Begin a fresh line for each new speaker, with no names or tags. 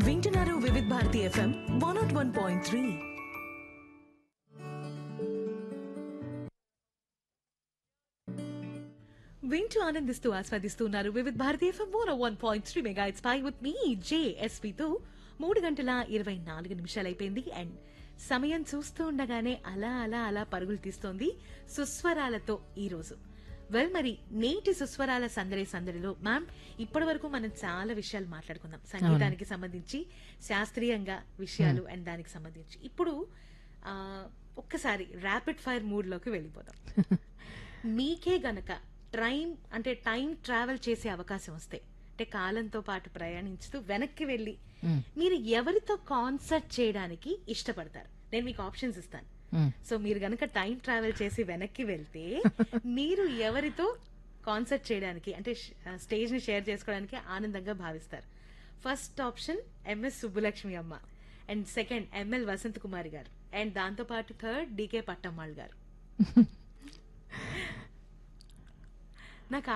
వింటున్నారు Vividh Bharati FM one nought one point three వింటూ ఆనందిస్తూ ఆస్వాదిస్తూ ఉన్నారు Vividh Bharati FM one one point three mega hits పై విత్ మీ జేఎస్పీతో మూడు గంటల ఇరవై నాలుగు నిమిషాలు అయిపోయింది అండ్ సమయం చూస్తూ ఉండగానే అలా అలా అలా పరుగులు తీస్తోంది సుస్వరాలతో ఈ రోజు వెల్ మరి నేటి సుస్వరాల సందడి సందడిలో మ్యామ్ ఇప్పటి వరకు మనం చాలా విషయాలు మాట్లాడుకుందాం సంగీతానికి సంబంధించి శాస్త్రీయంగా విషయాలు అండ్ దానికి సంబంధించి ఇప్పుడు ఆ, ఒక్కసారి ర్యాపిడ్ ఫైర్ మూడ్ లోకి వెళ్ళిపోదాం మీకే గనక ట్రైన్ అంటే టైం ట్రావెల్ చేసే అవకాశం వస్తే అంటే కాలంతో పాటు ప్రయాణించుతూ వెనక్కి వెళ్ళి మీరు ఎవరితో కాన్సర్ట్ చేయడానికి ఇష్టపడతారు నేను మీకు ఆప్షన్స్ ఇస్తాను సో మీరు గనక టైం ట్రావెల్ చేసి వెనక్కి వెళ్తే మీరు ఎవరితో కాన్సర్ట్ చేయడానికి అంటే స్టేజ్ ని షేర్ చేసుకోవడానికి ఆనందంగా భావిస్తారు ఫస్ట్ ఆప్షన్ ఎంఎస్ సుబ్బులక్ష్మి అమ్మ అండ్ సెకండ్ ఎంఎల్ వసంత్ కుమారి గారు అండ్ దాంతో పాటు థర్డ్ డికే పట్టమ్మాళ్ గారు నాకు